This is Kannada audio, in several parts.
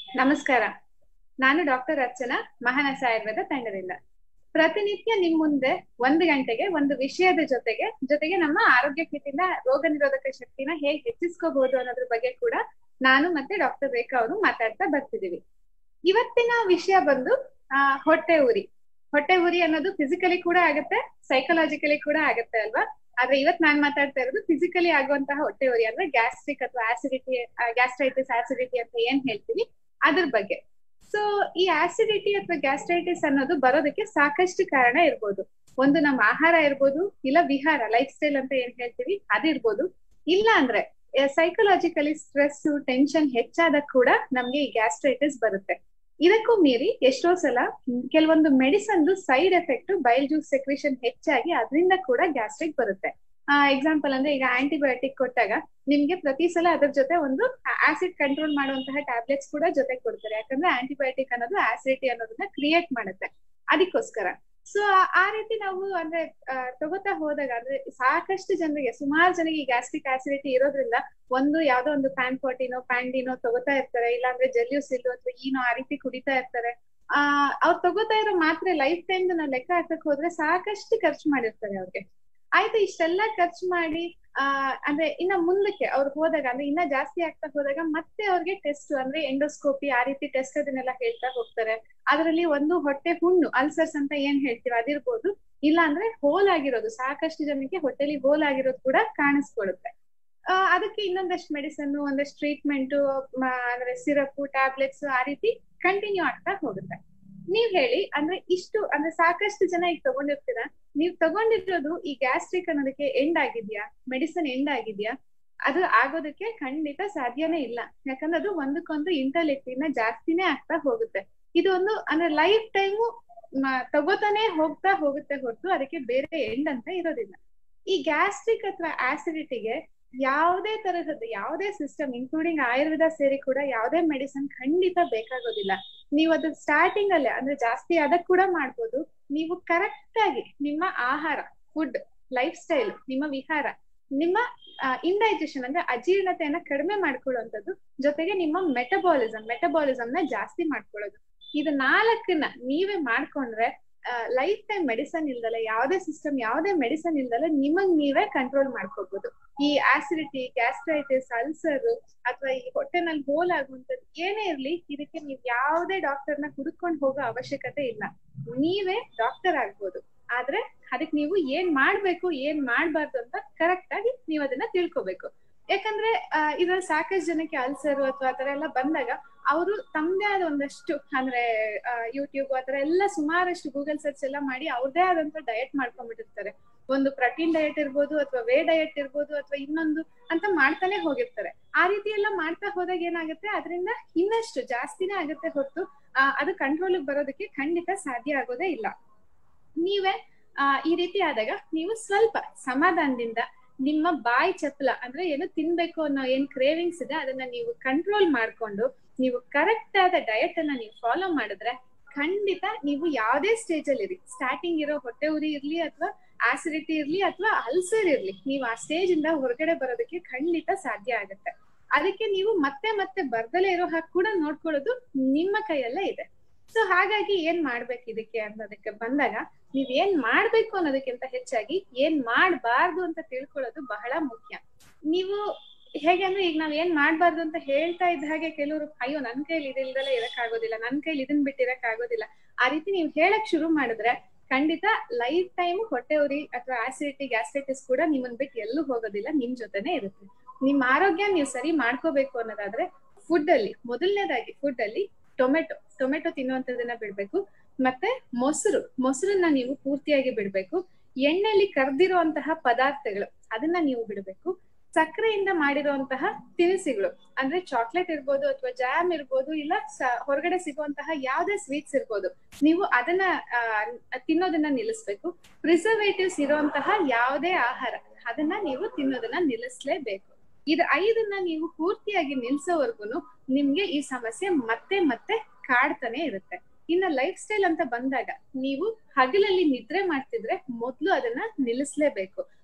ನಮಸ್ಕಾರ ನಾನು ಡಾಕ್ಟರ್ ಅರ್ಚನಾ ಮಹಾನಸ ಆಯುರ್ವೇದ ತಂಡದಿಂದ ಪ್ರತಿನಿತ್ಯ ನಿಮ್ ಮುಂದೆ ಒಂದು ಗಂಟೆಗೆ ಒಂದು ವಿಷಯದ ಜೊತೆಗೆ ಜೊತೆಗೆ ನಮ್ಮ ಆರೋಗ್ಯ ಕಿಟ್ಟಿನ ರೋಗ ನಿರೋಧಕ ಶಕ್ತಿನ ಹೇಗೆ ಹೆಚ್ಚಿಸ್ಕೋಬಹುದು ಅನ್ನೋದ್ರ ಬಗ್ಗೆ ಕೂಡ ನಾನು ಮತ್ತೆ ಡಾಕ್ಟರ್ ರೇಖಾ ಅವರು ಮಾತಾಡ್ತಾ ಬರ್ತಿದೀವಿ ಇವತ್ತಿನ ವಿಷಯ ಬಂದು ಆ ಹೊಟ್ಟೆ ಉರಿ ಹೊಟ್ಟೆ ಉರಿ ಅನ್ನೋದು ಫಿಸಿಕಲಿ ಕೂಡ ಆಗುತ್ತೆ ಸೈಕಲಾಜಿಕಲಿ ಕೂಡ ಆಗುತ್ತೆ ಅಲ್ವಾ ಆದ್ರೆ ಇವತ್ ನಾನ್ ಮಾತಾಡ್ತಾ ಇರೋದು ಫಿಸಿಕಲಿ ಆಗುವಂತಹ ಹೊಟ್ಟೆ ಉರಿ ಅಂದ್ರೆ ಗ್ಯಾಸ್ಟ್ರಿಕ್ ಅಥವಾ ಆಸಿಡಿಟಿ ಗ್ಯಾಸ್ಟ್ರೈಟಿಸ್ ಆಸಿಡಿಟಿ ಅಂತ ಏನ್ ಹೇಳ್ತೀವಿ ಅದ್ರ ಬಗ್ಗೆ ಸೊ ಈ ಆಸಿಡಿಟಿ ಅಥವಾ ಗ್ಯಾಸ್ಟ್ರೈಟಿಸ್ ಅನ್ನೋದು ಬರೋದಕ್ಕೆ ಸಾಕಷ್ಟು ಕಾರಣ ಇರ್ಬೋದು ಒಂದು ನಮ್ಮ ಆಹಾರ ಇರ್ಬೋದು ಇಲ್ಲ ವಿಹಾರ ಲೈಫ್ ಸ್ಟೈಲ್ ಅಂತ ಏನ್ ಹೇಳ್ತೀವಿ ಅದಿರ್ಬೋದು ಇಲ್ಲ ಅಂದ್ರೆ ಸೈಕಲಾಜಿಕಲಿ ಸ್ಟ್ರೆಸ್ ಟೆನ್ಷನ್ ಹೆಚ್ಚಾದಾಗ ಕೂಡ ನಮ್ಗೆ ಈ ಗ್ಯಾಸ್ಟ್ರೈಟಿಸ್ ಬರುತ್ತೆ ಇದಕ್ಕೂ ಮೀರಿ ಎಷ್ಟೋ ಸಲ ಕೆಲವೊಂದು medicine side effect bile juice secretion ಹೆಚ್ಚಾಗಿ ಅದರಿಂದ ಕೂಡ ಗ್ಯಾಸ್ಟ್ರಿಕ್ ಬರುತ್ತೆ ಆ ಎಕ್ಸಾಂಪಲ್ ಅಂದ್ರೆ ಈಗ ಆಂಟಿಬಯೋಟಿಕ್ ಕೊಟ್ಟಾಗ ನಿಮ್ಗೆ ಪ್ರತಿ ಸಲ ಅದ್ರ ಜೊತೆ ಒಂದು ಆಸಿಡ್ ಕಂಟ್ರೋಲ್ ಮಾಡುವಂತಹ ಟ್ಯಾಬ್ಲೆಟ್ಸ್ ಕೂಡ ಜೊತೆ ಕೊಡ್ತಾರೆ ಯಾಕಂದ್ರೆ ಆಂಟಿಬಯೋಟಿಕ್ ಅನ್ನೋದು ಆಸಿಡಿಟಿ ಅನ್ನೋದನ್ನ ಕ್ರಿಯೇಟ್ ಮಾಡುತ್ತೆ ಅದಕ್ಕೋಸ್ಕರ ಸೊ ಆ ರೀತಿ ನಾವು ಅಂದ್ರೆ ತಗೋತಾ ಹೋದಾಗ ಅಂದ್ರೆ ಸಾಕಷ್ಟು ಜನರಿಗೆ ಸುಮಾರು ಜನರಿಗೆ ಗ್ಯಾಸ್ಟ್ರಿಕ್ ಆಸಿಡಿಟಿ ಇರೋದ್ರಿಂದ ಒಂದು ಯಾವ್ದೋ ಒಂದು ಪ್ಯಾನ್ಫೋಟಿನೋ ಪ್ಯಾಂಡಿನೋ ತಗೋತಾ ಇರ್ತಾರೆ ಇಲ್ಲಾಂದ್ರೆ ಜೆಲ್ಯೂಸಿಲ್ ಅಥವಾ ಈನೋ ಆ ರೀತಿ ಕುಡಿತಾ ಇರ್ತಾರೆ ಆ ಅವ್ರು ತಗೋತಾ ಇರೋ ಮಾತ್ರೆ ಲೈಫ್ ಟೈಮ್ ನಾವು ಲೆಕ್ಕ ಹಾಕಕ್ ಹೋದ್ರೆ ಸಾಕಷ್ಟು ಖರ್ಚು ಮಾಡಿರ್ತಾರೆ ಅವ್ರಿಗೆ ಆಯ್ತು ಇಷ್ಟೆಲ್ಲ ಖರ್ಚು ಮಾಡಿ ಆ ಅಂದ್ರೆ ಇನ್ನ ಮುಂದಕ್ಕೆ ಅವ್ರು ಹೋದಾಗ ಅಂದ್ರೆ ಇನ್ನ ಜಾಸ್ತಿ ಆಗ್ತಾ ಹೋದಾಗ ಮತ್ತೆ ಅವ್ರಿಗೆ ಟೆಸ್ಟ್ ಅಂದ್ರೆ ಎಂಡೋಸ್ಕೋಪಿ ಆ ರೀತಿ ಟೆಸ್ಟ್ ಅದನ್ನೆಲ್ಲ ಹೇಳ್ತಾ ಹೋಗ್ತಾರೆ ಅದರಲ್ಲಿ ಒಂದು ಹೊಟ್ಟೆ ಹುಣ್ಣು ಅಲ್ಸರ್ಸ್ ಅಂತ ಏನ್ ಹೇಳ್ತೀವಿ ಅದಿರ್ಬೋದು ಇಲ್ಲ ಅಂದ್ರೆ ಹೋಲ್ ಆಗಿರೋದು ಸಾಕಷ್ಟು ಜನಕ್ಕೆ ಹೊಟ್ಟೆಲಿ ಹೋಲ್ ಆಗಿರೋದು ಕೂಡ ಕಾಣಿಸ್ಕೊಳ್ಳುತ್ತೆ ಆ ಅದಕ್ಕೆ ಇನ್ನೊಂದಷ್ಟು ಮೆಡಿಸನ್ ಒಂದಷ್ಟು ಟ್ರೀಟ್ಮೆಂಟ್ ಅಂದ್ರೆ ಸಿರಪ್ ಟ್ಯಾಬ್ಲೆಟ್ಸ್ ಆ ರೀತಿ ಕಂಟಿನ್ಯೂ ಆಗ್ತಾ ಹೋಗುತ್ತೆ ನೀವ್ ಹೇಳಿ ಅಂದ್ರೆ ಇಷ್ಟು ಅಂದ್ರೆ ಸಾಕಷ್ಟು ಜನ ಈಗ ತಗೊಂಡಿರ್ತೀರಾ ನೀವ್ ತಗೊಂಡಿರೋದು ಈ ಗ್ಯಾಸ್ಟ್ರಿಕ್ ಅನ್ನೋದಕ್ಕೆ ಎಂಡ್ ಆಗಿದ್ಯಾ ಮೆಡಿಸನ್ ಎಂಡ್ ಆಗಿದ್ಯಾ ಅದು ಆಗೋದಕ್ಕೆ ಖಂಡಿತ ಸಾಧ್ಯನೇ ಇಲ್ಲ ಯಾಕಂದ್ರೆ ಅದು ಒಂದಕ್ಕೊಂದು ಇಂಟರ್ಲೆಕ್ಟಿನ ಜಾಸ್ತಿನೇ ಆಗ್ತಾ ಹೋಗುತ್ತೆ ಇದು ಒಂದು ಅಂದ್ರೆ ಲೈಫ್ ಟೈಮು ತಗೋತಾನೆ ಹೋಗ್ತಾ ಹೋಗುತ್ತೆ ಹೊರತು ಅದಕ್ಕೆ ಬೇರೆ ಎಂಡ್ ಅಂತ ಇರೋದಿಲ್ಲ ಈ ಗ್ಯಾಸ್ಟ್ರಿಕ್ ಅಥವಾ ಆಸಿಡಿಟಿಗೆ ಯಾವುದೇ ತರಹದ ಯಾವುದೇ ಸಿಸ್ಟಮ್ ಇನ್ಕ್ಲೂಡಿಂಗ್ ಆಯುರ್ವೇದ ಸೇರಿ ಕೂಡ ಯಾವುದೇ ಮೆಡಿಸನ್ ಖಂಡಿತ ಬೇಕಾಗೋದಿಲ್ಲ ನೀವು ಅದು ಸ್ಟಾರ್ಟಿಂಗ್ ಅಲ್ಲೇ ಅಂದ್ರೆ ಜಾಸ್ತಿ ಅದಕ್ ಕೂಡ ಮಾಡ್ಬೋದು ನೀವು ಕರೆಕ್ಟ್ ಆಗಿ ನಿಮ್ಮ ಆಹಾರ ಫುಡ್ ಲೈಫ್ ಸ್ಟೈಲ್ ನಿಮ್ಮ ವಿಹಾರ ನಿಮ್ಮ ಇಂಡೈಜೆಷನ್ ಅಂದ್ರೆ ಅಜೀರ್ಣತೆಯನ್ನ ಕಡಿಮೆ ಮಾಡ್ಕೊಳ್ಳುವಂಥದ್ದು ಜೊತೆಗೆ ನಿಮ್ಮ ಮೆಟಬಾಲಿಸಮ್ ಮೆಟಬಾಲಿಸಮ್ ನ ಜಾಸ್ತಿ ಮಾಡ್ಕೊಳ್ಳೋದು ಇದು ನಾಲ್ಕನ್ನ ನೀವೇ ಮಾಡ್ಕೊಂಡ್ರೆ ಲೈಫ್ ಟೈಮ್ ಮೆಡಿಸನ್ ಇಲ್ದಲೆ ಯಾವುದೇ ಸಿಸ್ಟಮ್ ಯಾವುದೇ ಮೆಡಿಸನ್ ಇಲ್ದಲೆ ನಿಮಗ್ ನೀವೇ ಕಂಟ್ರೋಲ್ ಮಾಡ್ಕೋಬಹುದು ಈ ಆಸಿಡಿಟಿ ಗ್ಯಾಸ್ಟ್ರೈಟಿಸ್ ಅಲ್ಸರ್ ಅಥವಾ ಈ ಹೊಟ್ಟೆನಲ್ಲಿ ಹೋಲ್ ಆಗುವಂತದ್ದು ಏನೇ ಇರ್ಲಿ ಇದಕ್ಕೆ ನೀವ್ ಯಾವುದೇ ಡಾಕ್ಟರ್ನ ಹುಡುಕೊಂಡು ಹೋಗೋ ಅವಶ್ಯಕತೆ ಇಲ್ಲ ನೀವೇ ಡಾಕ್ಟರ್ ಆಗ್ಬೋದು ಆದ್ರೆ ಅದಕ್ಕೆ ನೀವು ಏನ್ ಮಾಡ್ಬೇಕು ಏನ್ ಮಾಡ್ಬಾರ್ದು ಅಂತ ಕರೆಕ್ಟ್ ಆಗಿ ನೀವ್ ಅದನ್ನ ತಿಳ್ಕೊಬೇಕು ಯಾಕಂದ್ರೆ ಇದ್ರಲ್ಲಿ ಸಾಕಷ್ಟು ಜನಕ್ಕೆ ಅಲ್ಸರ್ ಅಥವಾ ಆತರ ಎಲ್ಲ ಬಂದಾಗ ಅವರು ತಮ್ಮದೇ ಆದ ಒಂದಷ್ಟು ಅಂದ್ರೆ ಯೂಟ್ಯೂಬ್ ಆತರ ಎಲ್ಲ ಸುಮಾರಷ್ಟು ಗೂಗಲ್ ಸರ್ಚ್ ಎಲ್ಲ ಮಾಡಿ ಅವ್ರದೇ ಆದಂತ ಡಯಟ್ ಮಾಡ್ಕೊಂಡ್ಬಿಟ್ಟಿರ್ತಾರೆ ಒಂದು ಪ್ರೋಟೀನ್ ಡಯಟ್ ಇರ್ಬೋದು ಅಥವಾ ವೇ ಡಯಟ್ ಇರ್ಬೋದು ಅಥವಾ ಇನ್ನೊಂದು ಅಂತ ಮಾಡ್ತಾನೆ ಹೋಗಿರ್ತಾರೆ ಆ ರೀತಿ ಎಲ್ಲ ಮಾಡ್ತಾ ಹೋದಾಗ ಏನಾಗುತ್ತೆ ಅದರಿಂದ ಇನ್ನಷ್ಟು ಜಾಸ್ತಿನೇ ಆಗುತ್ತೆ ಹೊರತು ಅದು ಕಂಟ್ರೋಲ್ ಬರೋದಕ್ಕೆ ಖಂಡಿತ ಸಾಧ್ಯ ಆಗೋದೇ ಇಲ್ಲ ನೀವೇ ಆ ಈ ರೀತಿ ಆದಾಗ ನೀವು ಸ್ವಲ್ಪ ಸಮಾಧಾನದಿಂದ ನಿಮ್ಮ ಬಾಯಿ ಚಪ್ಪಲ ಅಂದ್ರೆ ಏನು ತಿನ್ಬೇಕು ಅನ್ನೋ ಏನ್ ಕ್ರೇವಿಂಗ್ಸ್ ಇದೆ ಅದನ್ನ ನೀವು ಕಂಟ್ರೋಲ್ ಮಾಡ್ಕೊಂಡು ನೀವು ಕರೆಕ್ಟ್ ಆದ ಡಯಟ್ ಅನ್ನ ನೀವು ಫಾಲೋ ಮಾಡಿದ್ರೆ ಖಂಡಿತ ನೀವು ಯಾವ್ದೇ ಸ್ಟೇಜ್ ಅಲ್ಲಿ ಇರಿ ಸ್ಟಾರ್ಟಿಂಗ್ ಇರೋ ಹೊಟ್ಟೆ ಉರಿ ಇರ್ಲಿ ಅಥವಾ ಆಸಿಡಿಟಿ ಇರ್ಲಿ ಅಥವಾ ಅಲ್ಸರ್ ಇರ್ಲಿ ನೀವು ಆ ಸ್ಟೇಜ್ ಇಂದ ಹೊರಗಡೆ ಬರೋದಕ್ಕೆ ಖಂಡಿತ ಸಾಧ್ಯ ಆಗುತ್ತೆ ಅದಕ್ಕೆ ನೀವು ಮತ್ತೆ ಮತ್ತೆ ಬರ್ದಲೇ ಇರೋ ಹಾಗೆ ಕೂಡ ನೋಡ್ಕೊಳ್ಳೋದು ನಿಮ್ಮ ಕೈಯಲ್ಲೇ ಇದೆ ಸೊ ಹಾಗಾಗಿ ಏನ್ ಮಾಡ್ಬೇಕು ಇದಕ್ಕೆ ಅನ್ನೋದಕ್ಕೆ ಬಂದಾಗ ನೀವ್ ಏನ್ ಮಾಡ್ಬೇಕು ಅನ್ನೋದಕ್ಕಿಂತ ಹೆಚ್ಚಾಗಿ ಏನ್ ಮಾಡ್ಬಾರ್ದು ಅಂತ ತಿಳ್ಕೊಳ್ಳೋದು ಬಹಳ ಮುಖ್ಯ ನೀವು ಹೇಗೆ ಅಂದ್ರೆ ಈಗ ನಾವ್ ಏನ್ ಮಾಡ್ಬಾರ್ದು ಅಂತ ಹೇಳ್ತಾ ಇದ್ದ ಹಾಗೆ ಕೆಲವರು ಅಯ್ಯೋ ನನ್ ಕೈಲಿ ಇದಿಲ್ದಲ್ಲ ಇರಕ್ ಆಗೋದಿಲ್ಲ ನನ್ ಕೈಲಿ ಇದನ್ ಬಿಟ್ಟಿರಕ್ ಆಗೋದಿಲ್ಲ ಆ ರೀತಿ ನೀವ್ ಹೇಳಕ್ ಶುರು ಮಾಡಿದ್ರೆ ಖಂಡಿತ ಲೈಫ್ ಟೈಮ್ ಹೊಟ್ಟೆ ಉರಿ ಅಥವಾ ಆಸಿಡಿಟಿ ಗ್ಯಾಸ್ಟ್ರೈಟಿಸ್ ಕೂಡ ನಿಮ್ಮನ್ ಬಿಟ್ಟು ಎಲ್ಲೂ ಹೋಗೋದಿಲ್ಲ ನಿಮ್ ಜೊತೆನೆ ಇರುತ್ತೆ ನಿಮ್ ಆರೋಗ್ಯ ನೀವು ಸರಿ ಮಾಡ್ಕೋಬೇಕು ಅನ್ನೋದಾದ್ರೆ ಫುಡ್ ಅಲ್ಲಿ ಮೊದಲನೇದಾಗಿ ಫುಡ್ ಅಲ್ಲಿ ಟೊಮೆಟೊ ಟೊಮೆಟೊ ತಿನ್ನುವಂಥದ್ದನ್ನ ಬಿಡ್ಬೇಕು ಮತ್ತೆ ಮೊಸರು ಮೊಸರನ್ನ ನೀವು ಪೂರ್ತಿಯಾಗಿ ಬಿಡ್ಬೇಕು ಎಣ್ಣೆಯಲ್ಲಿ ಕರ್ದಿರುವಂತಹ ಪದಾರ್ಥಗಳು ಅದನ್ನ ನೀವು ಬಿಡ್ಬೇಕು ಸಕ್ಕರೆಯಿಂದ ಮಾಡಿರುವಂತಹ ತಿನಿಸುಗಳು ಅಂದ್ರೆ ಚಾಕ್ಲೇಟ್ ಇರ್ಬೋದು ಅಥವಾ ಜಾಮ್ ಇರ್ಬೋದು ಇಲ್ಲ ಹೊರಗಡೆ ಸಿಗುವಂತಹ ಯಾವ್ದೇ ಸ್ವೀಟ್ಸ್ ಇರ್ಬೋದು ನೀವು ಅದನ್ನ ತಿನ್ನೋದನ್ನ ನಿಲ್ಲಿಸ್ಬೇಕು ಪ್ರಿಸರ್ವೇಟಿವ್ಸ್ ಇರುವಂತಹ ಯಾವುದೇ ಆಹಾರ ಅದನ್ನ ನೀವು ತಿನ್ನೋದನ್ನ ನಿಲ್ಲಿಸ್ಲೇಬೇಕು ಇದು ಐದನ್ನ ನೀವು ಪೂರ್ತಿಯಾಗಿ ನಿಲ್ಸೋವರ್ಗುನು ನಿಮ್ಗೆ ಈ ಸಮಸ್ಯೆ ಮತ್ತೆ ಮತ್ತೆ ಕಾಡ್ತಾನೆ ಇರುತ್ತೆ ಇನ್ನ ಲೈಫ್ ಸ್ಟೈಲ್ ಅಂತ ಬಂದಾಗ ನೀವು ಹಗಲಲ್ಲಿ ನಿದ್ರೆ ಮಾಡ್ತಿದ್ರೆ ಮೊದ್ಲು ಅದನ್ನ ನಿಲ್ಲಿಸ್ಲೇಬೇಕು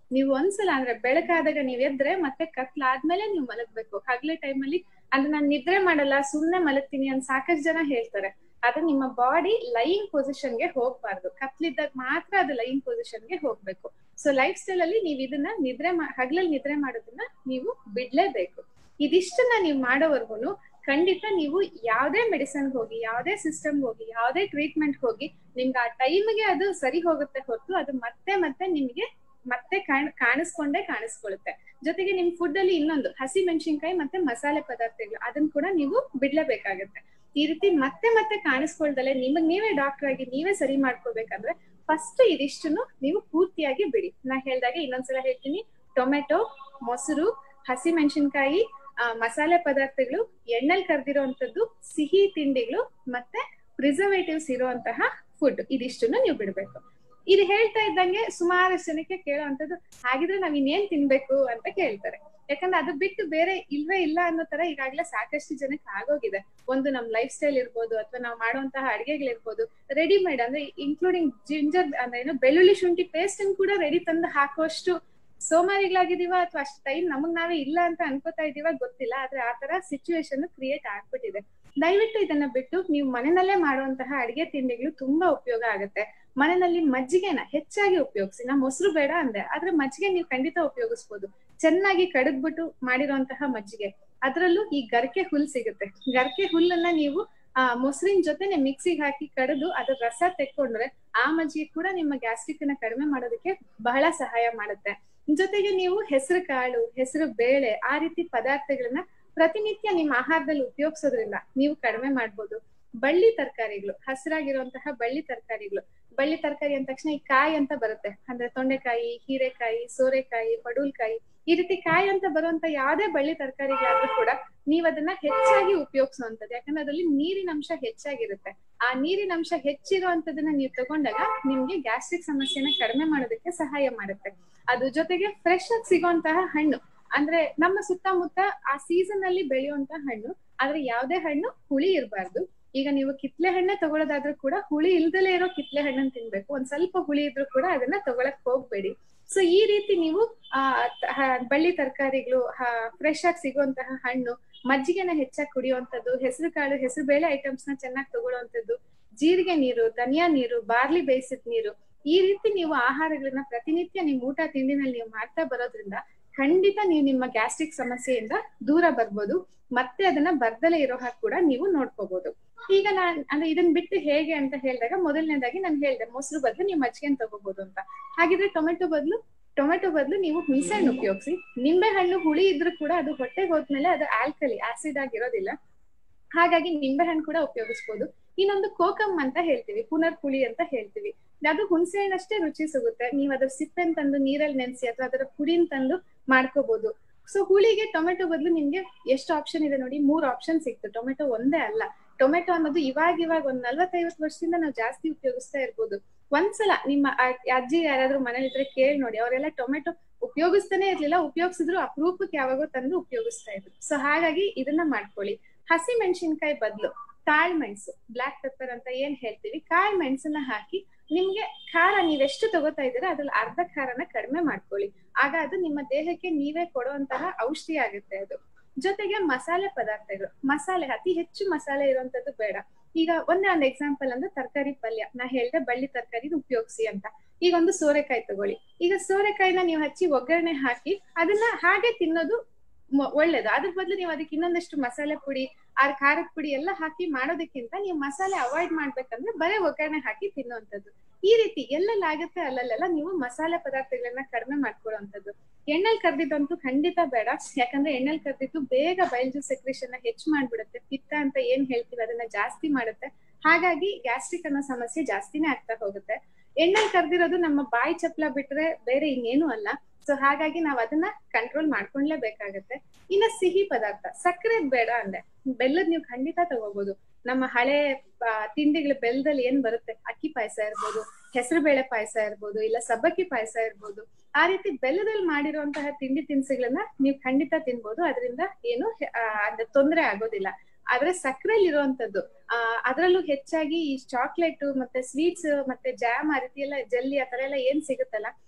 ನೀವು ಒಂದ್ಸಲ ಅಂದ್ರೆ ಬೆಳಕಾದಾಗ ನೀವ್ ಎದ್ರೆ ಮತ್ತೆ ಕತ್ಲಾದ್ಮೇಲೆ ನೀವು ಮಲಗ್ಬೇಕು ಹಗ್ಲೆ ಟೈಮಲ್ಲಿ ಅಂದ್ರೆ ನಾನ್ ನಿದ್ರೆ ಮಾಡಲ್ಲ ಸುಮ್ನೆ ಮಲಗ್ತೀನಿ ಅಂತ ಸಾಕಷ್ಟು ಜನ ಹೇಳ್ತಾರೆ ಆದ್ರೆ ನಿಮ್ಮ ಬಾಡಿ ಲೈನ್ ಪೊಸಿಷನ್ ಗೆ ಹೋಗ್ಬಾರ್ದು ಕತ್ಲಿದ್ದಾಗ ಮಾತ್ರ ಅದು ಲೈನ್ ಪೊಸಿಷನ್ ಗೆ ಹೋಗ್ಬೇಕು ಸೊ ಲೈಫ್ ಸ್ಟೈಲ್ ಅಲ್ಲಿ ನೀವ್ ಇದನ್ನ ನಿದ್ರೆ ಹಗ್ಲಲ್ಲಿ ನಿದ್ರೆ ಮಾಡೋದನ್ನ ನೀವು ಬಿಡ್ಲೇಬೇಕು ಇದಿಷ್ಟನ್ನ ನೀವು ಮಾಡೋವರ್ಗುನು ಖಂಡಿತ ನೀವು ಯಾವ್ದೇ ಮೆಡಿಸನ್ ಹೋಗಿ ಯಾವ್ದೇ ಸಿಸ್ಟಮ್ ಹೋಗಿ ಯಾವ್ದೇ ಟ್ರೀಟ್ಮೆಂಟ್ ಹೋಗಿ ನಿಮ್ಗೆ ಆ ಟೈಮ್ಗೆ ಅದು ಸರಿ ಹೋಗುತ್ತೆ ಹೊರತು ಅದು ಮತ್ತೆ ಮತ್ತೆ ನಿಮ್ಗೆ ಮತ್ತೆ ಕಾಣ್ ಕಾಣಿಸ್ಕೊಂಡೇ ಕಾಣಿಸ್ಕೊಳ್ಳುತ್ತೆ ಜೊತೆಗೆ ನಿಮ್ ಫುಡ್ ಅಲ್ಲಿ ಇನ್ನೊಂದು ಹಸಿ ಮೆಣಸಿನ್ಕಾಯಿ ಮತ್ತೆ ಮಸಾಲೆ ಪದಾರ್ಥಗಳು ಅದನ್ನ ಕೂಡ ನೀವು ಬಿಡ್ಲೇಬೇಕಾಗತ್ತೆ ಈ ರೀತಿ ಮತ್ತೆ ಮತ್ತೆ ಕಾಣಿಸ್ಕೊಳ್ದಲೆ ನಿಮಗ್ ನೀವೇ ಡಾಕ್ಟರ್ ಆಗಿ ನೀವೇ ಸರಿ ಮಾಡ್ಕೋಬೇಕಂದ್ರೆ ಫಸ್ಟ್ ಇದಿಷ್ಟನ್ನು ನೀವು ಪೂರ್ತಿಯಾಗಿ ಬಿಡಿ ನಾ ಹೇಳ್ದಾಗೆ ಇನ್ನೊಂದ್ಸಲ ಹೇಳ್ತೀನಿ ಟೊಮೆಟೊ ಮೊಸರು ಹಸಿ ಮೆಣಸಿನ್ಕಾಯಿ ಆ ಮಸಾಲೆ ಪದಾರ್ಥಗಳು ಎಣ್ಣೆಲ್ ಕರ್ದಿರೋಂಥದ್ದು ಸಿಹಿ ತಿಂಡಿಗಳು ಮತ್ತೆ ಪ್ರಿಸರ್ವೇಟಿವ್ಸ್ ಇರುವಂತಹ ಫುಡ್ ಇದಿಷ್ಟನ್ನು ನೀವು ಬಿಡ್ಬೇಕು ಇದು ಹೇಳ್ತಾ ಇದ್ದಂಗೆ ಸುಮಾರಷ್ಟು ಜನಕ್ಕೆ ಕೇಳೋವಂಥದ್ದು ಹಾಗಿದ್ರೆ ನಾವ್ ಇನ್ನೇನ್ ತಿನ್ಬೇಕು ಅಂತ ಕೇಳ್ತಾರೆ ಯಾಕಂದ್ರೆ ಅದು ಬಿಟ್ಟು ಬೇರೆ ಇಲ್ವೇ ಇಲ್ಲ ಅನ್ನೋ ತರ ಈಗಾಗ್ಲೇ ಸಾಕಷ್ಟು ಜನಕ್ಕೆ ಆಗೋಗಿದೆ ಒಂದು ನಮ್ ಲೈಫ್ ಸ್ಟೈಲ್ ಇರ್ಬೋದು ಅಥವಾ ನಾವು ಮಾಡುವಂತಹ ಅಡಿಗೆಗಳಿರ್ಬೋದು ರೆಡಿಮೇಡ್ ಅಂದ್ರೆ ಇನ್ಕ್ಲೂಡಿಂಗ್ ಜಿಂಜರ್ ಅಂದ್ರೆ ಏನು ಬೆಳ್ಳುಳ್ಳಿ ಶುಂಠಿ ಪೇಸ್ಟ್ ಕೂಡ ರೆಡಿ ತಂದು ಹಾಕುವಷ್ಟು ಸೋಮಾರಿಗಳಾಗಿದೀವ ಅಥವಾ ಅಷ್ಟು ಟೈಮ್ ನಮಗ್ ನಾವೇ ಇಲ್ಲ ಅಂತ ಅನ್ಕೋತಾ ಇದೀವ ಗೊತ್ತಿಲ್ಲ ಆದ್ರೆ ಆ ತರ ಸಿಚುವೇಶನ್ ಕ್ರಿಯೇಟ್ ಆಗ್ಬಿಟ್ಟಿದೆ ದಯವಿಟ್ಟು ಇದನ್ನ ಬಿಟ್ಟು ನೀವು ಮನೆಯಲ್ಲೇ ಮಾಡುವಂತಹ ಅಡಿಗೆ ತಿಂಡಿಗಳು ತುಂಬಾ ಉಪಯೋಗ ಆಗುತ್ತೆ ಮನೆಯಲ್ಲಿ ಮಜ್ಜಿಗೆನ ಹೆಚ್ಚಾಗಿ ಉಪಯೋಗಿಸಿ ನಾ ಮೊಸರು ಬೇಡ ಅಂದೆ ಆದ್ರೆ ಮಜ್ಜಿಗೆ ನೀವು ಖಂಡಿತ ಉಪಯೋಗಿಸ್ಬೋದು ಚೆನ್ನಾಗಿ ಕಡದ್ಬಿಟ್ಟು ಮಾಡಿರುವಂತಹ ಮಜ್ಜಿಗೆ ಅದ್ರಲ್ಲೂ ಈ ಗರ್ಕೆ ಹುಲ್ ಸಿಗುತ್ತೆ ಗರ್ಕೆ ಹುಲ್ಲನ್ನ ನೀವು ಆ ಮೊಸರಿನ ಜೊತೆನೆ ಮಿಕ್ಸಿಗೆ ಹಾಕಿ ಕಡಿದು ಅದ್ರ ರಸ ತೆಕ್ಕೊಂಡ್ರೆ ಆ ಮಜ್ಜಿಗೆ ಕೂಡ ನಿಮ್ಮ ಗ್ಯಾಸ್ಟ್ರಿಕ್ ನ ಕಡಿಮೆ ಮಾಡೋದಕ್ಕೆ ಬಹಳ ಸಹಾಯ ಮಾಡುತ್ತೆ ಜೊತೆಗೆ ನೀವು ಹೆಸರು ಕಾಳು ಹೆಸರು ಬೇಳೆ ಆ ರೀತಿ ಪದಾರ್ಥಗಳನ್ನ ಪ್ರತಿನಿತ್ಯ ನಿಮ್ಮ ಆಹಾರದಲ್ಲಿ ಉಪಯೋಗಿಸೋದ್ರಿಂದ ನೀವು ಕಡಿಮೆ ಮಾಡ್ಬೋದು ಬಳ್ಳಿ ತರಕಾರಿಗಳು ಹಸಿರಾಗಿರುವಂತಹ ಬಳ್ಳಿ ತರಕಾರಿಗಳು ಬಳ್ಳಿ ತರಕಾರಿ ಅಂದ ತಕ್ಷಣ ಈ ಕಾಯಿ ಅಂತ ಬರುತ್ತೆ ಅಂದ್ರೆ ತೊಂಡೆಕಾಯಿ ಹೀರೆಕಾಯಿ ಸೋರೆಕಾಯಿ ಪಡೂಲ್ಕಾಯಿ ಈ ರೀತಿ ಕಾಯಿ ಅಂತ ಬರುವಂತ ಯಾವ್ದೇ ಬಳ್ಳಿ ತರಕಾರಿಗಳಾದ್ರೂ ಕೂಡ ನೀವ್ ಅದನ್ನ ಹೆಚ್ಚಾಗಿ ಉಪಯೋಗಿಸುವಂತದ್ದು ಯಾಕಂದ್ರೆ ಅದರಲ್ಲಿ ನೀರಿನ ಅಂಶ ಹೆಚ್ಚಾಗಿರುತ್ತೆ ಆ ನೀರಿನ ಅಂಶ ಹೆಚ್ಚಿರುವಂತದನ್ನ ನೀವು ತಗೊಂಡಾಗ ನಿಮ್ಗೆ ಗ್ಯಾಸ್ಟ್ರಿಕ್ ಸಮಸ್ಯೆನ ಕಡಿಮೆ ಮಾಡೋದಕ್ಕೆ ಸಹಾಯ ಮಾಡುತ್ತೆ ಅದು ಜೊತೆಗೆ ಫ್ರೆಶ್ ಆಗಿ ಸಿಗುವಂತಹ ಹಣ್ಣು ಅಂದ್ರೆ ನಮ್ಮ ಸುತ್ತಮುತ್ತ ಆ ಸೀಸನ್ ಅಲ್ಲಿ ಬೆಳೆಯುವಂತಹ ಹಣ್ಣು ಆದ್ರೆ ಯಾವ್ದೇ ಹಣ್ಣು ಹುಳಿ ಇರಬಾರ್ದು ಈಗ ನೀವು ಕಿತ್ಲೆ ಹಣ್ಣೆ ತಗೊಳ್ಳೋದಾದ್ರೂ ಕೂಡ ಹುಳಿ ಇಲ್ದಲೇ ಇರೋ ಕಿತ್ಲೆ ಹಣ್ಣನ್ನ ತಿನ್ಬೇಕು ಒಂದ್ ಸ್ವಲ್ಪ ಹುಳಿ ಇದ್ರೂ ಕೂಡ ಅದನ್ನ ತಗೊಳಕ್ ಹೋಗ್ಬೇಡಿ ಸೊ ಈ ರೀತಿ ನೀವು ಆ ಬಳ್ಳಿ ತರಕಾರಿಗಳು ಫ್ರೆಶ್ ಆಗಿ ಸಿಗುವಂತಹ ಹಣ್ಣು ಮಜ್ಜಿಗೆನ ಹೆಚ್ಚಾಗಿ ಕುಡಿಯುವಂತದ್ದು ಹೆಸರು ಕಾಳು ಹೆಸರು ಬೇಳೆ ಐಟಮ್ಸ್ ನ ಚೆನ್ನಾಗಿ ತಗೊಳ್ಳುವಂತದ್ದು ಜೀರಿಗೆ ನೀರು ಧನಿಯಾ ನೀರು ಬಾರ್ಲಿ ಬೇಯಿಸಿದ ನೀರು ಈ ರೀತಿ ನೀವು ಆಹಾರಗಳನ್ನ ಪ್ರತಿನಿತ್ಯ ನಿಮ್ ಊಟ ತಿಂಡಿನಲ್ಲಿ ನೀವು ಮಾಡ್ತಾ ಬರೋದ್ರಿಂದ ಖಂಡಿತ ನೀವು ನಿಮ್ಮ ಗ್ಯಾಸ್ಟ್ರಿಕ್ ಸಮಸ್ಯೆಯಿಂದ ದೂರ ಬರ್ಬೋದು ಮತ್ತೆ ಅದನ್ನ ಬರ್ದಲೇ ಇರೋ ಹಾಗೆ ಕೂಡ ನೀವು ನೋಡ್ಕೋಬಹುದು ಈಗ ನಾನ್ ಅಂದ್ರೆ ಇದನ್ನ ಬಿಟ್ಟು ಹೇಗೆ ಅಂತ ಹೇಳಿದಾಗ ಮೊದಲನೇದಾಗಿ ನಾನು ಹೇಳ್ದೆ ಮೊಸರು ಬದಲು ನೀವು ಮಜ್ಜಿಗೆನ್ ತಗೋಬಹುದು ಅಂತ ಹಾಗಿದ್ರೆ ಟೊಮೆಟೊ ಬದಲು ಟೊಮೆಟೊ ಬದಲು ನೀವು ಹುಣಸೆ ಹಣ್ಣು ಉಪಯೋಗಿಸಿ ನಿಂಬೆ ಹಣ್ಣು ಹುಳಿ ಇದ್ರೂ ಕೂಡ ಅದು ಹೊಟ್ಟೆಗೆ ಹೋದ್ಮೇಲೆ ಅದು ಆಲ್ಕಲಿ ಆಸಿಡ್ ಆಗಿರೋದಿಲ್ಲ ಹಾಗಾಗಿ ನಿಂಬೆ ಹಣ್ಣು ಕೂಡ ಉಪಯೋಗಿಸ್ಬೋದು ಇನ್ನೊಂದು ಕೋಕಮ್ ಅಂತ ಹೇಳ್ತೀವಿ ಪುನರ್ ಪುಳಿ ಅಂತ ಹೇಳ್ತೀವಿ ಅದು ಹುಣಸೆ ಹಣ್ಣಷ್ಟೇ ರುಚಿ ಸಿಗುತ್ತೆ ನೀವು ಅದ್ರ ಸಿಪ್ಪೆನ್ ತಂದು ನೀರಲ್ಲಿ ನೆನೆಸಿ ಅಥವಾ ಅದರ ಪುಡಿನ ತಂದು ಮಾಡ್ಕೋಬಹುದು ಸೊ ಹುಳಿಗೆ ಟೊಮೆಟೊ ಬದಲು ನಿಮ್ಗೆ ಎಷ್ಟು ಆಪ್ಷನ್ ಇದೆ ನೋಡಿ ಮೂರ್ ಆಪ್ಷನ್ ಸಿಕ್ತು ಟೊಮೆಟೊ ಒಂದೇ ಅಲ್ಲ ಟೊಮೆಟೊ ಅನ್ನೋದು ಇವಾಗ ಇವಾಗ ಒಂದ್ ನಲ್ವತ್ತೈವತ್ತು ವರ್ಷದಿಂದ ನಾವು ಜಾಸ್ತಿ ಉಪಯೋಗಿಸ್ತಾ ಇರ್ಬೋದು ಒಂದ್ಸಲ ನಿಮ್ಮ ಅಜ್ಜಿ ಯಾರಾದ್ರೂ ಮನೇಲಿ ಇದ್ರೆ ಕೇಳಿ ನೋಡಿ ಅವರೆಲ್ಲ ಟೊಮೆಟೊ ಉಪಯೋಗಿಸ್ತಾನೆ ಇರ್ಲಿಲ್ಲ ಉಪಯೋಗಿಸಿದ್ರು ಅಪರೂಪಕ್ಕೆ ಯಾವಾಗೋ ತಂದು ಉಪಯೋಗಿಸ್ತಾ ಇದ್ರು ಸೊ ಹಾಗಾಗಿ ಇದನ್ನ ಮಾಡ್ಕೊಳ್ಳಿ ಹಸಿ ಮೆಣಸಿನ್ಕಾಯಿ ಬದಲು ಕಾಳ್ ಮೆಣಸು ಬ್ಲಾಕ್ ಪೆಪ್ಪರ್ ಅಂತ ಏನ್ ಹೇಳ್ತೀವಿ ಕಾಳ್ ಮೆಣಸನ್ನ ಹಾಕಿ ನಿಮ್ಗೆ ಖಾರ ನೀವೆಷ್ಟು ತಗೋತಾ ಇದ್ದೀರಾ ಅದ್ರಲ್ಲಿ ಅರ್ಧ ಖಾರನ ಕಡಿಮೆ ಮಾಡ್ಕೊಳ್ಳಿ ಆಗ ಅದು ನಿಮ್ಮ ದೇಹಕ್ಕೆ ನೀವೇ ಕೊಡುವಂತಹ ಔಷಧಿ ಆಗುತ್ತೆ ಅದು ಜೊತೆಗೆ ಮಸಾಲೆ ಪದಾರ್ಥಗಳು ಮಸಾಲೆ ಅತಿ ಹೆಚ್ಚು ಮಸಾಲೆ ಇರುವಂತದ್ದು ಬೇಡ ಈಗ ಒಂದೇ ಒಂದು ಎಕ್ಸಾಂಪಲ್ ಅಂದ್ರೆ ತರಕಾರಿ ಪಲ್ಯ ನಾ ಹೇಳ್ದೆ ಬಳ್ಳಿ ತರಕಾರಿ ಉಪಯೋಗಿಸಿ ಅಂತ ಈಗ ಒಂದು ಸೋರೆಕಾಯಿ ತಗೊಳ್ಳಿ ಈಗ ಸೋರೆಕಾಯಿನ ನೀವು ಹಚ್ಚಿ ಒಗ್ಗರಣೆ ಹಾಕಿ ಅದನ್ನ ಹಾಗೆ ತಿನ್ನೋದು ಒಳ್ಳೇದು ಅದ್ರ ಬದಲು ನೀವು ಅದಕ್ಕೆ ಇನ್ನೊಂದಷ್ಟು ಮಸಾಲೆ ಪುಡಿ ಆ ಖಾರದ ಪುಡಿ ಎಲ್ಲ ಹಾಕಿ ಮಾಡೋದಕ್ಕಿಂತ ನೀವು ಮಸಾಲೆ ಅವಾಯ್ಡ್ ಮಾಡ್ಬೇಕಂದ್ರೆ ಬರೇ ಒಗ್ಗರಣೆ ಹಾಕಿ ತಿನ್ನುವಂಥದ್ದು ಈ ರೀತಿ ಎಲ್ಲೆಲ್ಲಾಗುತ್ತೆ ಅಲ್ಲಲ್ಲೆಲ್ಲ ನೀವು ಮಸಾಲೆ ಪದಾರ್ಥಗಳನ್ನ ಕಡಿಮೆ ಮಾಡ್ಕೊಳ್ಳುವಂಥದ್ದು ಎಣ್ಣೆಲ್ ಕರ್ದಿದ್ದಂತೂ ಖಂಡಿತ ಬೇಡ ಯಾಕಂದ್ರೆ ಎಣ್ಣೆಲ್ ಕರ್ದಿದ್ದು ಬೇಗ ಬಯಲ್ಜು ಸೆಕ್ರೇಷನ್ ಹೆಚ್ಚು ಮಾಡ್ಬಿಡುತ್ತೆ ಪಿತ್ತ ಅಂತ ಏನ್ ಹೇಳ್ತೀವಿ ಅದನ್ನ ಜಾಸ್ತಿ ಮಾಡುತ್ತೆ ಹಾಗಾಗಿ ಗ್ಯಾಸ್ಟ್ರಿಕ್ ಅನ್ನೋ ಸಮಸ್ಯೆ ಜಾಸ್ತಿನೇ ಆಗ್ತಾ ಹೋಗುತ್ತೆ ಎಣ್ಣೆಲ್ ಕರ್ದಿರೋದು ನಮ್ಮ ಬಾಯಿ ಚಪ್ಲ ಬಿಟ್ರೆ ಬೇರೆ ಇನ್ನೇನು ಅಲ್ಲ ಸೊ ಹಾಗಾಗಿ ನಾವ್ ಅದನ್ನ ಕಂಟ್ರೋಲ್ ಮಾಡ್ಕೊಂಡ್ಲೇಬೇಕಾಗತ್ತೆ ಇನ್ನ ಸಿಹಿ ಪದಾರ್ಥ ಸಕ್ಕರೆ ಬೇಡ ಅಂದೆ ಬೆಲ್ಲದ್ ನೀವು ಖಂಡಿತ ತಗೋಬಹುದು ನಮ್ಮ ಹಳೆ ತಿಂಡಿಗಳ ಬೆಲ್ಲದಲ್ಲಿ ಏನ್ ಬರುತ್ತೆ ಅಕ್ಕಿ ಪಾಯಸ ಇರ್ಬೋದು ಹೆಸರು ಬೇಳೆ ಪಾಯಸ ಇರ್ಬೋದು ಇಲ್ಲ ಸಬ್ಬಕ್ಕಿ ಪಾಯಸ ಇರ್ಬೋದು ಆ ರೀತಿ ಬೆಲ್ಲದಲ್ಲಿ ಮಾಡಿರುವಂತಹ ತಿಂಡಿ ತಿನಿಸುಗಳನ್ನ ನೀವು ಖಂಡಿತ ತಿನ್ಬೋದು ಅದರಿಂದ ಏನು ತೊಂದರೆ ಆಗೋದಿಲ್ಲ ಆದ್ರೆ ಸಕ್ಕರೆಯಲ್ಲಿ ಇರುವಂತದ್ದು ಆ ಅದ್ರಲ್ಲೂ ಹೆಚ್ಚಾಗಿ ಈ ಚಾಕ್ಲೇಟ್ ಮತ್ತೆ ಸ್ವೀಟ್ಸ್ ಮತ್ತೆ ಜಾಮ್ ಆ ರೀತಿ ಎಲ್ಲ ಜಲ್ಲಿ ಆ ತರ ಎಲ್ಲ ಏನ್ ಸಿಗುತ್ತಲ್ಲ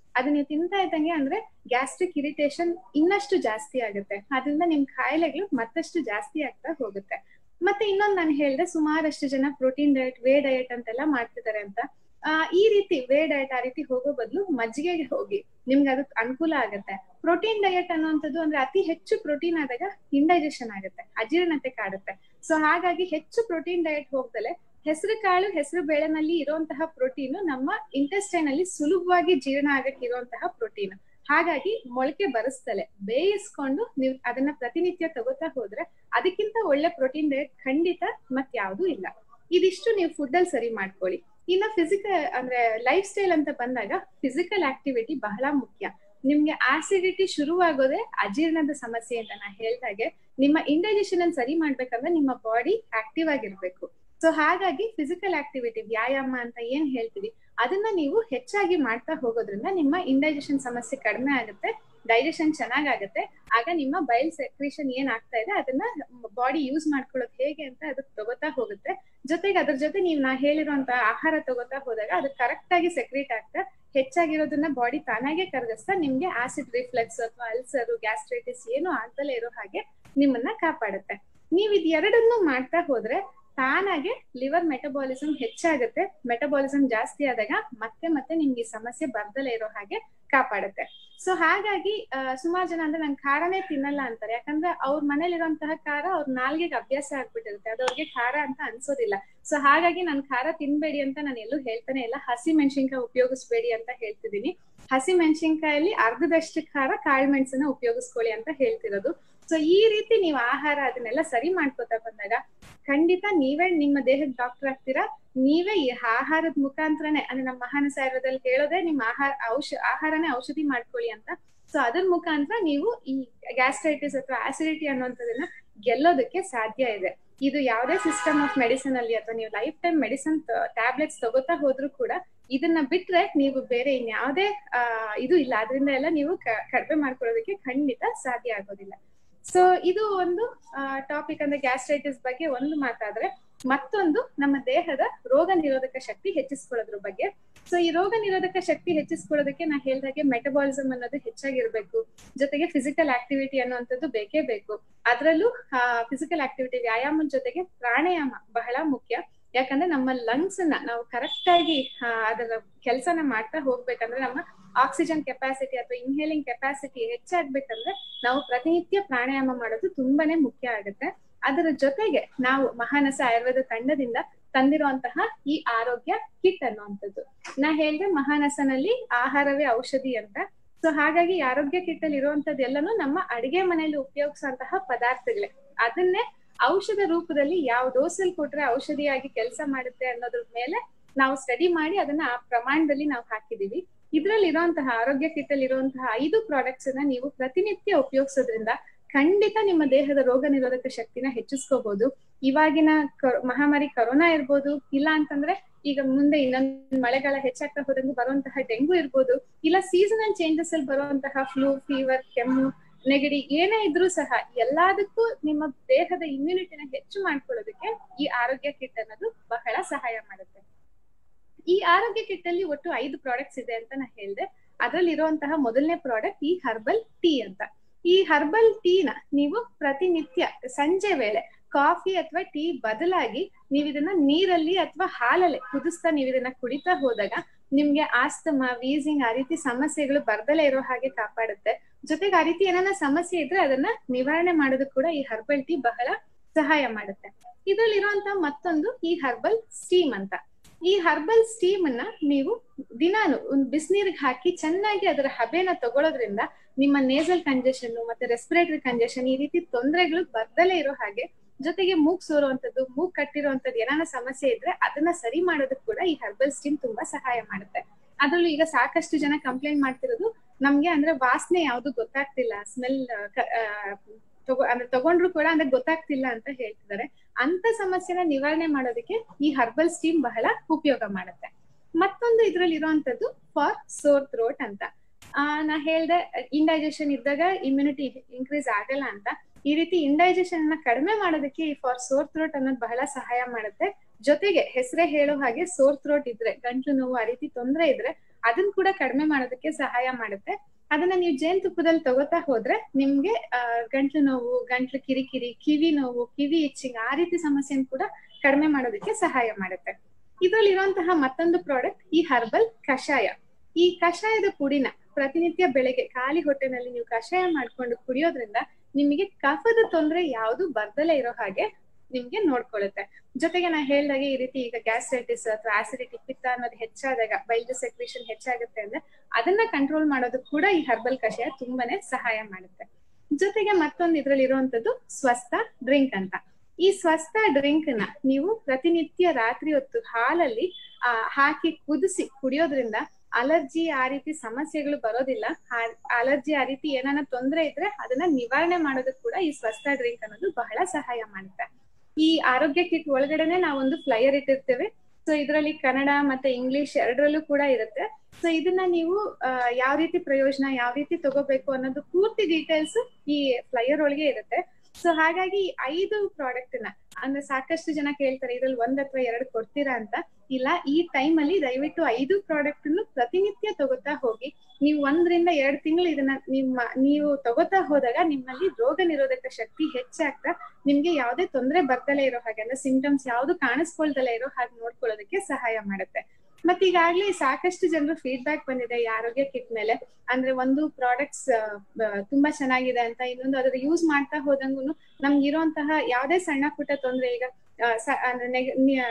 ಅದನ್ನ ನೀವು ತಿಂತಾ ಇದ್ದಂಗೆ ಅಂದ್ರೆ ಗ್ಯಾಸ್ಟ್ರಿಕ್ ಇರಿಟೇಷನ್ ಇನ್ನಷ್ಟು ಜಾಸ್ತಿ ಆಗುತ್ತೆ ಅದರಿಂದ ನಿಮ್ ಕಾಯಿಲೆಗಳು ಮತ್ತಷ್ಟು ಜಾಸ್ತಿ ಆಗ್ತಾ ಹೋಗುತ್ತೆ ಮತ್ತೆ ಇನ್ನೊಂದು ನಾನು ಹೇಳ್ದೆ ಸುಮಾರಷ್ಟು ಜನ ಪ್ರೋಟೀನ್ ಡಯಟ್ ವೇ ಡಯಟ್ ಅಂತೆಲ್ಲ ಮಾಡ್ತಿದ್ದಾರೆ ಅಂತ ಆ ಈ ರೀತಿ ವೇ ಡಯಟ್ ಆ ರೀತಿ ಹೋಗೋ ಬದಲು ಮಜ್ಜಿಗೆಗೆ ಹೋಗಿ ನಿಮ್ಗೆ ಅದು ಅನುಕೂಲ ಆಗುತ್ತೆ ಪ್ರೋಟೀನ್ ಡಯಟ್ ಅನ್ನುವಂಥದ್ದು ಅಂದ್ರೆ ಅತಿ ಹೆಚ್ಚು ಪ್ರೋಟೀನ್ ಆದಾಗ ಇಂಡೈಜೆಷನ್ ಆಗುತ್ತೆ ಅಜೀರ್ಣತೆ ಕಾಡುತ್ತೆ ಸೊ ಹಾಗಾಗಿ ಹೆಚ್ಚು ಪ್ರೋಟೀನ್ ಡಯಟ್ ಹೋಗ್ದಲೆ ಹೆಸರು ಕಾಳು ಹೆಸರು ಬೇಳೆನಲ್ಲಿ ಇರುವಂತಹ ಪ್ರೋಟೀನ್ ನಮ್ಮ ಇಂಟೆಸ್ಟೈನ್ ಅಲ್ಲಿ ಸುಲಭವಾಗಿ ಜೀರ್ಣ ಆಗಕ್ಕೆ ಇರುವಂತಹ ಪ್ರೋಟೀನ್ ಹಾಗಾಗಿ ಮೊಳಕೆ ಬರೆಸ್ತಲೆ ಬೇಯಿಸ್ಕೊಂಡು ನೀವು ಅದನ್ನ ಪ್ರತಿನಿತ್ಯ ತಗೋತಾ ಹೋದ್ರೆ ಅದಕ್ಕಿಂತ ಒಳ್ಳೆ ಪ್ರೋಟೀನ್ ಡಯಟ್ ಖಂಡಿತ ಮತ್ ಯಾವ್ದು ಇಲ್ಲ ಇದಿಷ್ಟು ನೀವು ಫುಡ್ ಅಲ್ಲಿ ಸರಿ ಮಾಡ್ಕೊಳ್ಳಿ ಇನ್ನ ಫಿಸಿಕಲ್ ಅಂದ್ರೆ ಲೈಫ್ ಸ್ಟೈಲ್ ಅಂತ ಬಂದಾಗ ಫಿಸಿಕಲ್ ಆಕ್ಟಿವಿಟಿ ಬಹಳ ಮುಖ್ಯ ನಿಮ್ಗೆ ಆಸಿಡಿಟಿ ಶುರುವಾಗೋದೇ ಅಜೀರ್ಣದ ಸಮಸ್ಯೆ ಅಂತ ನಾ ಹೇಳ್ದಾಗೆ ನಿಮ್ಮ ಇಂಡೈಜೆಷನ್ ಅನ್ನು ಸರಿ ಮಾಡ್ಬೇಕಂದ್ರೆ ನಿಮ್ಮ ಬಾಡಿ ಆಕ್ಟಿವ್ ಆಗಿರ್ಬೇಕು ಸೊ ಹಾಗಾಗಿ ಫಿಸಿಕಲ್ ಆಕ್ಟಿವಿಟಿ ವ್ಯಾಯಾಮ ಅಂತ ಏನ್ ಹೇಳ್ತೀವಿ ಅದನ್ನ ನೀವು ಹೆಚ್ಚಾಗಿ ಮಾಡ್ತಾ ಹೋಗೋದ್ರಿಂದ ನಿಮ್ಮ ಇಂಡೈಜೆಷನ್ ಸಮಸ್ಯೆ ಕಡಿಮೆ ಆಗುತ್ತೆ ಡೈಜೆಷನ್ ಚೆನ್ನಾಗಾಗುತ್ತೆ ಆಗ ನಿಮ್ಮ ಬೈಲ್ ಸೆಕ್ರೇಷನ್ ಏನ್ ಆಗ್ತಾ ಇದೆ ಅದನ್ನ ಬಾಡಿ ಯೂಸ್ ಮಾಡ್ಕೊಳ್ಳೋದು ಹೇಗೆ ಅಂತ ಅದಕ್ಕೆ ತಗೋತಾ ಹೋಗುತ್ತೆ ಜೊತೆಗೆ ಅದ್ರ ಜೊತೆ ನೀವು ನಾ ಹೇಳಿರುವಂತ ಆಹಾರ ತಗೋತಾ ಹೋದಾಗ ಅದು ಕರೆಕ್ಟ್ ಆಗಿ ಸೆಕ್ರೇಟ್ ಆಗ್ತಾ ಹೆಚ್ಚಾಗಿರೋದನ್ನ ಬಾಡಿ ತಾನಾಗೆ ಕರಗಿಸ್ತಾ ನಿಮ್ಗೆ ಆಸಿಡ್ ರಿಫ್ಲೆಕ್ಸ್ ಅಥವಾ ಅಲ್ಸರ್ ಗ್ಯಾಸ್ಟ್ರೈಟಿಸ್ ಏನು ಆಗ್ದಲೇ ಇರೋ ಹಾಗೆ ನಿಮ್ಮನ್ನ ಕಾಪಾಡುತ್ತೆ ನೀವ್ ಇದ್ ಎರಡನ್ನೂ ಮಾಡ್ತಾ ಹೋದ್ರೆ ತಾನಾಗೆ ಲಿವರ್ ಮೆಟಬಾಲಿಸಮ್ ಹೆಚ್ಚಾಗುತ್ತೆ ಮೆಟಬಾಲಿಸಮ್ ಜಾಸ್ತಿ ಆದಾಗ ಮತ್ತೆ ಮತ್ತೆ ನಿಮ್ಗೆ ಈ ಸಮಸ್ಯೆ ಬರ್ದಲೇ ಇರೋ ಹಾಗೆ ಕಾಪಾಡುತ್ತೆ ಸೊ ಹಾಗಾಗಿ ಸುಮಾರು ಜನ ಅಂದ್ರೆ ನಂಗೆ ಖಾರನೇ ತಿನ್ನಲ್ಲ ಅಂತಾರೆ ಯಾಕಂದ್ರೆ ಅವ್ರ ಮನೇಲಿರುವಂತಹ ಖಾರ ಅವ್ರ ನಾಲ್ಗೆಗೆ ಅಭ್ಯಾಸ ಆಗ್ಬಿಟ್ಟಿರುತ್ತೆ ಅದು ಅವ್ರಿಗೆ ಖಾರ ಅಂತ ಅನ್ಸೋದಿಲ್ಲ ಸೊ ಹಾಗಾಗಿ ನನ್ ಖಾರ ತಿನ್ಬೇಡಿ ಅಂತ ನಾನು ಎಲ್ಲೂ ಹೇಳ್ತಾನೆ ಇಲ್ಲ ಹಸಿ ಮೆಣಸಿನ್ಕಾಯಿ ಉಪಯೋಗಿಸ್ಬೇಡಿ ಅಂತ ಹೇಳ್ತಿದೀನಿ ಹಸಿ ಮೆಣಸಿನ್ಕಾಯಲ್ಲಿ ಅರ್ಧದಷ್ಟು ಖಾರ ಕಾಳು ಮೆಣಸನ್ನ ಉಪಯೋಗಿಸ್ಕೊಳ್ಳಿ ಅಂತ ಹೇಳ್ತಿರೋದು ಸೊ ಈ ರೀತಿ ನೀವು ಆಹಾರ ಅದನ್ನೆಲ್ಲ ಸರಿ ಮಾಡ್ಕೋತಾ ಬಂದಾಗ ಖಂಡಿತ ನೀವೇ ನಿಮ್ಮ ದೇಹಕ್ಕೆ ಡಾಕ್ಟರ್ ಆಗ್ತೀರಾ ನೀವೇ ಈ ಆಹಾರದ ಮುಖಾಂತರನೇ ಅಂದ್ರೆ ನಮ್ಮ ಮಹಾನ ಸಾಯರದಲ್ಲಿ ಹೇಳೋದೇ ನಿಮ್ಮ ಆಹಾರ ಔಷ ಆಹಾರನೇ ಔಷಧಿ ಮಾಡ್ಕೊಳ್ಳಿ ಅಂತ ಸೊ ಅದ್ರ ಮುಖಾಂತರ ನೀವು ಈ ಗ್ಯಾಸ್ಟ್ರೈಟಿಸ್ ಅಥವಾ ಆಸಿಡಿಟಿ ಅನ್ನುವಂಥದನ್ನ ಗೆಲ್ಲೋದಕ್ಕೆ ಸಾಧ್ಯ ಇದೆ ಇದು ಯಾವುದೇ ಸಿಸ್ಟಮ್ ಆಫ್ ಮೆಡಿಸಿನ್ ಅಲ್ಲಿ ಅಥವಾ ನೀವು ಲೈಫ್ ಟೈಮ್ ಮೆಡಿಸಿನ್ ಟ್ಯಾಬ್ಲೆಟ್ಸ್ ತಗೋತಾ ಹೋದ್ರು ಕೂಡ ಇದನ್ನ ಬಿಟ್ರೆ ನೀವು ಬೇರೆ ಇನ್ಯಾವುದೇ ಆ ಇದು ಇಲ್ಲ ಅದರಿಂದ ಎಲ್ಲ ನೀವು ಕಡಿಮೆ ಮಾಡ್ಕೊಳ್ಳೋದಕ್ಕೆ ಖಂಡಿತ ಸಾಧ್ಯ ಆಗೋದಿಲ್ಲ ಸೊ ಇದು ಒಂದು ಟಾಪಿಕ್ ಅಂದ್ರೆ ಗ್ಯಾಸ್ಟ್ರೈಟಿಸ್ ಬಗ್ಗೆ ಒಂದು ಮಾತಾದ್ರೆ ಮತ್ತೊಂದು ನಮ್ಮ ದೇಹದ ರೋಗ ನಿರೋಧಕ ಶಕ್ತಿ ಹೆಚ್ಚಿಸ್ಕೊಳ್ಳೋದ್ರ ಬಗ್ಗೆ ಸೊ ಈ ರೋಗ ನಿರೋಧಕ ಶಕ್ತಿ ಹೆಚ್ಚಿಸ್ಕೊಳ್ಳೋದಕ್ಕೆ ನಾ ಹೇಳ್ದಾಗೆ ಮೆಟಬಾಲಿಸಮ್ ಅನ್ನೋದು ಹೆಚ್ಚಾಗಿರ್ಬೇಕು ಜೊತೆಗೆ ಫಿಸಿಕಲ್ ಆಕ್ಟಿವಿಟಿ ಅನ್ನುವಂಥದ್ದು ಬೇಕೇ ಬೇಕು ಅದರಲ್ಲೂ ಫಿಸಿಕಲ್ ಆಕ್ಟಿವಿಟಿ ವ್ಯಾಯಾಮದ ಜೊತೆಗೆ ಪ್ರಾಣಾಯಾಮ ಬಹಳ ಮುಖ್ಯ ಯಾಕಂದ್ರೆ ನಮ್ಮ ಲಂಗ್ಸ್ ನ ನಾವು ಕರೆಕ್ಟ್ ಆಗಿ ಅದರ ಕೆಲಸನ ಮಾಡ್ತಾ ಹೋಗ್ಬೇಕಂದ್ರೆ ನಮ್ಮ ಆಕ್ಸಿಜನ್ ಕೆಪಾಸಿಟಿ ಅಥವಾ ಇನ್ಹೇಲಿಂಗ್ ಕೆಪಾಸಿಟಿ ಹೆಚ್ಚಾಗ್ಬೇಕಂದ್ರೆ ನಾವು ಪ್ರತಿನಿತ್ಯ ಪ್ರಾಣಾಯಾಮ ಮಾಡೋದು ತುಂಬಾನೇ ಮುಖ್ಯ ಆಗುತ್ತೆ ಅದರ ಜೊತೆಗೆ ನಾವು ಮಹಾನಸ ಆಯುರ್ವೇದ ತಂಡದಿಂದ ತಂದಿರುವಂತಹ ಈ ಆರೋಗ್ಯ ಕಿಟ್ ಅನ್ನುವಂಥದ್ದು ನಾ ಹೇಳ್ದೆ ಮಹಾನಸನಲ್ಲಿ ಆಹಾರವೇ ಔಷಧಿ ಅಂತ ಸೊ ಹಾಗಾಗಿ ಆರೋಗ್ಯ ಕಿಟ್ ಅಲ್ಲಿ ಇರುವಂತದ್ದು ಎಲ್ಲಾನು ನಮ್ಮ ಅಡಿಗೆ ಮನೆಯಲ್ಲಿ ಉಪಯೋಗಿಸುವಂತಹ ಪದಾರ್ಥಗಳೇ ಅದನ್ನೇ ಔಷಧ ರೂಪದಲ್ಲಿ ಯಾವ ಡೋಸಲ್ಲಿ ಕೊಟ್ರೆ ಔಷಧಿಯಾಗಿ ಕೆಲಸ ಮಾಡುತ್ತೆ ಅನ್ನೋದ್ರ ಮೇಲೆ ನಾವು ಸ್ಟಡಿ ಮಾಡಿ ಅದನ್ನ ಆ ಪ್ರಮಾಣದಲ್ಲಿ ನಾವು ಹಾಕಿದೀವಿ ಇದ್ರಲ್ಲಿ ಇರುವಂತಹ ಆರೋಗ್ಯ ಕಿಟ್ ಅಲ್ಲಿ ಇರುವಂತಹ ಐದು ಪ್ರಾಡಕ್ಟ್ಸ್ ಅನ್ನ ನೀವು ಪ್ರತಿನಿತ್ಯ ಉಪಯೋಗಿಸೋದ್ರಿಂದ ಖಂಡಿತ ನಿಮ್ಮ ದೇಹದ ರೋಗ ನಿರೋಧಕ ಶಕ್ತಿನ ಹೆಚ್ಚಿಸ್ಕೋಬಹುದು ಇವಾಗಿನ ಮಹಾಮಾರಿ ಕರೋನಾ ಇರ್ಬೋದು ಇಲ್ಲ ಅಂತಂದ್ರೆ ಈಗ ಮುಂದೆ ಇನ್ನೊಂದು ಮಳೆಗಾಲ ಹೆಚ್ಚಾಗ್ತಾ ಹೋದಂಗೆ ಬರುವಂತಹ ಡೆಂಗು ಇರ್ಬೋದು ಇಲ್ಲ ಸೀಸನಲ್ ಚೇಂಜಸ್ ಅಲ್ಲಿ ಬರುವಂತಹ ಫ್ಲೂ ಫೀವರ್ ಕೆಮ್ಮು ನೆಗಡಿ ಏನೇ ಇದ್ರೂ ಸಹ ಎಲ್ಲದಕ್ಕೂ ನಿಮ್ಮ ದೇಹದ ಇಮ್ಯುನಿಟಿನ ಹೆಚ್ಚು ಮಾಡ್ಕೊಳ್ಳೋದಕ್ಕೆ ಈ ಆರೋಗ್ಯ ಕಿಟ್ ಅನ್ನೋದು ಬಹಳ ಸಹಾಯ ಮಾಡುತ್ತೆ ಈ ಆರೋಗ್ಯ ಕಿಟ್ ಅಲ್ಲಿ ಒಟ್ಟು ಐದು ಪ್ರಾಡಕ್ಟ್ಸ್ ಇದೆ ಅಂತ ನಾ ಹೇಳ್ದೆ ಅದ್ರಲ್ಲಿ ಇರುವಂತಹ ಮೊದಲನೇ ಪ್ರಾಡಕ್ಟ್ ಈ ಹರ್ಬಲ್ ಟೀ ಅಂತ ಈ ಹರ್ಬಲ್ ಟೀನ ನೀವು ಪ್ರತಿನಿತ್ಯ ಸಂಜೆ ವೇಳೆ ಕಾಫಿ ಅಥವಾ ಟೀ ಬದಲಾಗಿ ನೀವು ಇದನ್ನ ನೀರಲ್ಲಿ ಅಥವಾ ಹಾಲಲ್ಲಿ ಕುದಿಸ್ತಾ ನೀವು ಇದನ್ನ ಕುಡಿತಾ ಹೋದಾಗ ನಿಮ್ಗೆ ಆಸ್ತಮ ವೀಸಿಂಗ್ ಆ ರೀತಿ ಸಮಸ್ಯೆಗಳು ಬರ್ದಲೇ ಇರೋ ಹಾಗೆ ಕಾಪಾಡುತ್ತೆ ಜೊತೆಗೆ ಆ ರೀತಿ ಏನಾನ ಸಮಸ್ಯೆ ಇದ್ರೆ ಅದನ್ನ ನಿವಾರಣೆ ಮಾಡೋದಕ್ಕೆ ಕೂಡ ಈ ಹರ್ಬಲ್ ಟೀ ಬಹಳ ಸಹಾಯ ಮಾಡುತ್ತೆ ಇದ್ರಲ್ಲಿ ಇರುವಂತಹ ಮತ್ತೊಂದು ಈ ಹರ್ಬಲ್ ಸ್ಟೀಮ್ ಅಂತ ಈ ಹರ್ಬಲ್ ಸ್ಟೀಮ್ ಅನ್ನ ನೀವು ದಿನಾನು ಒಂದು ಬಿಸಿನೀರಿಗೆ ಹಾಕಿ ಚೆನ್ನಾಗಿ ಅದರ ಹಬೆನ ತಗೊಳ್ಳೋದ್ರಿಂದ ನಿಮ್ಮ ನೇಸಲ್ ಕಂಜೆಷನ್ ಮತ್ತೆ ರೆಸ್ಪಿರೇಟರಿ ಕಂಜೆಷನ್ ಈ ರೀತಿ ತೊಂದರೆಗಳು ಬರ್ದಲೇ ಇರೋ ಹಾಗೆ ಜೊತೆಗೆ ಮೂಗ್ ಸೋರುವಂತದ್ದು ಮೂಗ್ ಕಟ್ಟಿರುವಂತದ್ದು ಏನಾನ ಸಮಸ್ಯೆ ಇದ್ರೆ ಅದನ್ನ ಸರಿ ಮಾಡೋದಕ್ಕೆ ಕೂಡ ಈ ಹರ್ಬಲ್ ಸ್ಟೀಮ್ ತುಂಬಾ ಸಹಾಯ ಮಾಡುತ್ತೆ ಅದ್ರಲ್ಲೂ ಈಗ ಸಾಕಷ್ಟು ಜನ ಕಂಪ್ಲೇಂಟ್ ಮಾಡ್ತಿರೋದು ನಮ್ಗೆ ಅಂದ್ರೆ ವಾಸನೆ ಯಾವ್ದು ಗೊತ್ತಾಗ್ತಿಲ್ಲ ಸ್ಮೆಲ್ ತಗೋ ಅಂದ್ರೆ ತಗೊಂಡ್ರು ಕೂಡ ಅಂದ್ರೆ ಗೊತ್ತಾಗ್ತಿಲ್ಲ ಅಂತ ಹೇಳ್ತಿದ್ದಾರೆ ಅಂತ ಸಮಸ್ಯೆನ ನಿವಾರಣೆ ಮಾಡೋದಕ್ಕೆ ಈ ಹರ್ಬಲ್ ಸ್ಟೀಮ್ ಬಹಳ ಉಪಯೋಗ ಮಾಡುತ್ತೆ ಮತ್ತೊಂದು ಇದ್ರಲ್ಲಿ ಇರುವಂತದ್ದು ಫಾರ್ ಸೋರ್ ಥ್ರೋಟ್ ಅಂತ ಆ ನಾ ಹೇಳ್ದೆ ಇಂಡೈಜೆಷನ್ ಇದ್ದಾಗ ಇಮ್ಯುನಿಟಿ ಇನ್ಕ್ರೀಸ್ ಆಗಲ್ಲ ಅಂತ ಈ ರೀತಿ ಇಂಡೈಜೆಷನ್ ಅನ್ನ ಕಡಿಮೆ ಮಾಡೋದಕ್ಕೆ ಈ ಫಾರ್ ಸೋರ್ ಥ್ರೋಟ್ ಅನ್ನೋದು ಬಹಳ ಸಹಾಯ ಮಾಡುತ್ತೆ ಜೊತೆಗೆ ಹೆಸರೇ ಹೇಳೋ ಹಾಗೆ ಸೋರ್ ಥ್ರೋಟ್ ಇದ್ರೆ ಗಂಟ್ಲು ನೋವು ಆ ರೀತಿ ತೊಂದರೆ ಇದ್ರೆ ಅದನ್ನ ಕೂಡ ಕಡಿಮೆ ಮಾಡೋದಕ್ಕೆ ಸಹಾಯ ಮಾಡುತ್ತೆ ಅದನ್ನ ನೀವು ಜೇನುತುಪ್ಪದಲ್ಲಿ ತಗೋತಾ ಹೋದ್ರೆ ನಿಮ್ಗೆ ಗಂಟ್ಲು ನೋವು ಗಂಟ್ಲು ಕಿರಿಕಿರಿ ಕಿವಿ ನೋವು ಕಿವಿ ಇಚ್ಚಿಂಗ್ ಆ ರೀತಿ ಸಮಸ್ಯೆನ ಕೂಡ ಕಡಿಮೆ ಮಾಡೋದಕ್ಕೆ ಸಹಾಯ ಮಾಡುತ್ತೆ ಇದ್ರಲ್ಲಿ ಇರುವಂತಹ ಮತ್ತೊಂದು ಪ್ರಾಡಕ್ಟ್ ಈ ಹರ್ಬಲ್ ಕಷಾಯ ಈ ಕಷಾಯದ ಪುಡಿನ ಪ್ರತಿನಿತ್ಯ ಬೆಳಗ್ಗೆ ಖಾಲಿ ಹೊಟ್ಟೆನಲ್ಲಿ ನೀವು ಕಷಾಯ ಮಾಡ್ಕೊಂಡು ಕುಡಿಯೋದ್ರಿಂದ ನಿಮಗೆ ಕಫದ ತೊಂದರೆ ಯಾವುದು ಬರ್ದಲೇ ಇರೋ ಹಾಗೆ ನಿಮ್ಗೆ ನೋಡ್ಕೊಳ್ಳುತ್ತೆ ಜೊತೆಗೆ ನಾ ಹೇಳ್ದಾಗೆ ಈ ರೀತಿ ಈಗ ಗ್ಯಾಸ್ಟ್ರೈಟಿಸ್ ಅಥವಾ ಆಸಿಡಿಟಿ ಪಿತ್ತ ಅನ್ನೋದು ಹೆಚ್ಚಾದಾಗ ಬೈಲ್ ಸೆಕ್ರೇಷನ್ ಹೆಚ್ಚಾಗುತ್ತೆ ಅಂದ್ರೆ ಅದನ್ನ ಕಂಟ್ರೋಲ್ ಮಾಡೋದು ಕೂಡ ಈ ಹರ್ಬಲ್ ಕಷಾಯ ತುಂಬಾನೇ ಸಹಾಯ ಮಾಡುತ್ತೆ ಜೊತೆಗೆ ಮತ್ತೊಂದು ಇದ್ರಲ್ಲಿ ಇರುವಂತದ್ದು ಸ್ವಸ್ಥ ಡ್ರಿಂಕ್ ಅಂತ ಈ ಸ್ವಸ್ಥ ಡ್ರಿಂಕ್ ನ ನೀವು ಪ್ರತಿನಿತ್ಯ ರಾತ್ರಿ ಹೊತ್ತು ಹಾಲಲ್ಲಿ ಆ ಹಾಕಿ ಕುದಿಸಿ ಕುಡಿಯೋದ್ರಿಂದ ಅಲರ್ಜಿ ಆ ರೀತಿ ಸಮಸ್ಯೆಗಳು ಬರೋದಿಲ್ಲ ಅಲರ್ಜಿ ಆ ರೀತಿ ಏನಾನ ತೊಂದರೆ ಇದ್ರೆ ಅದನ್ನ ನಿವಾರಣೆ ಮಾಡೋದಕ್ಕೆ ಕೂಡ ಈ ಸ್ವಸ್ಥ ಡ್ರಿಂಕ್ ಅನ್ನೋದು ಬಹಳ ಸಹಾಯ ಮಾಡುತ್ತೆ ಈ ಆರೋಗ್ಯ ಕಿಟ್ ಒಳಗಡೆನೆ ನಾವೊಂದು ಫ್ಲೈಯರ್ ಇಟ್ಟಿರ್ತೇವೆ ಸೊ ಇದರಲ್ಲಿ ಕನ್ನಡ ಮತ್ತೆ ಇಂಗ್ಲಿಷ್ ಎರಡರಲ್ಲೂ ಕೂಡ ಇರುತ್ತೆ ಸೊ ಇದನ್ನ ನೀವು ಯಾವ ರೀತಿ ಪ್ರಯೋಜನ ಯಾವ ರೀತಿ ತಗೋಬೇಕು ಅನ್ನೋದು ಪೂರ್ತಿ ಡೀಟೇಲ್ಸ್ ಈ ಫ್ಲೈಯರ್ ಒಳಗೆ ಇರುತ್ತೆ ಸೊ ಹಾಗಾಗಿ ಐದು ಪ್ರಾಡಕ್ಟ್ ನ ಅಂದ್ರೆ ಸಾಕಷ್ಟು ಜನ ಕೇಳ್ತಾರೆ ಇದ್ರಲ್ಲಿ ಒಂದ್ ಅಥವಾ ಎರಡು ಕೊಡ್ತೀರಾ ಅಂತ ಇಲ್ಲ ಈ ಟೈಮ್ ಅಲ್ಲಿ ದಯವಿಟ್ಟು ಐದು ಪ್ರಾಡಕ್ಟ್ ಪ್ರತಿನಿತ್ಯ ತಗೋತಾ ಹೋಗಿ ನೀವು ಒಂದರಿಂದ ಎರಡು ತಿಂಗಳು ಇದನ್ನ ನಿಮ್ಮ ನೀವು ತಗೋತಾ ಹೋದಾಗ ನಿಮ್ಮಲ್ಲಿ ರೋಗ ನಿರೋಧಕ ಶಕ್ತಿ ಹೆಚ್ಚಾಗ್ತಾ ನಿಮ್ಗೆ ಯಾವುದೇ ತೊಂದರೆ ಬರ್ದಲೇ ಇರೋ ಹಾಗೆ ಅಂದ್ರೆ ಸಿಂಟಮ್ಸ್ ಯಾವ್ದು ಕಾಣಿಸ್ಕೊಳ್ದಲೇ ಇರೋ ಹಾಗೆ ನೋಡ್ಕೊಳ್ಳೋದಕ್ಕೆ ಸಹಾಯ ಮಾಡುತ್ತೆ ಮತ್ತೆ ಈಗಾಗ್ಲೇ ಸಾಕಷ್ಟು ಜನರು ಫೀಡ್ಬ್ಯಾಕ್ ಬಂದಿದೆ ಈ ಆರೋಗ್ಯ ಕಿಟ್ ಮೇಲೆ ಅಂದ್ರೆ ಒಂದು ಪ್ರಾಡಕ್ಟ್ಸ್ ತುಂಬಾ ಚೆನ್ನಾಗಿದೆ ಅಂತ ಇನ್ನೊಂದು ಅದ್ರ ಯೂಸ್ ಮಾಡ್ತಾ ಹೋದಂಗು ನಮ್ಗೆ ಇರುವಂತಹ ಯಾವ್ದೇ ಸಣ್ಣ ಪುಟ್ಟ ತೊಂದ್ರೆ ಈಗ ಅಂದ್ರೆ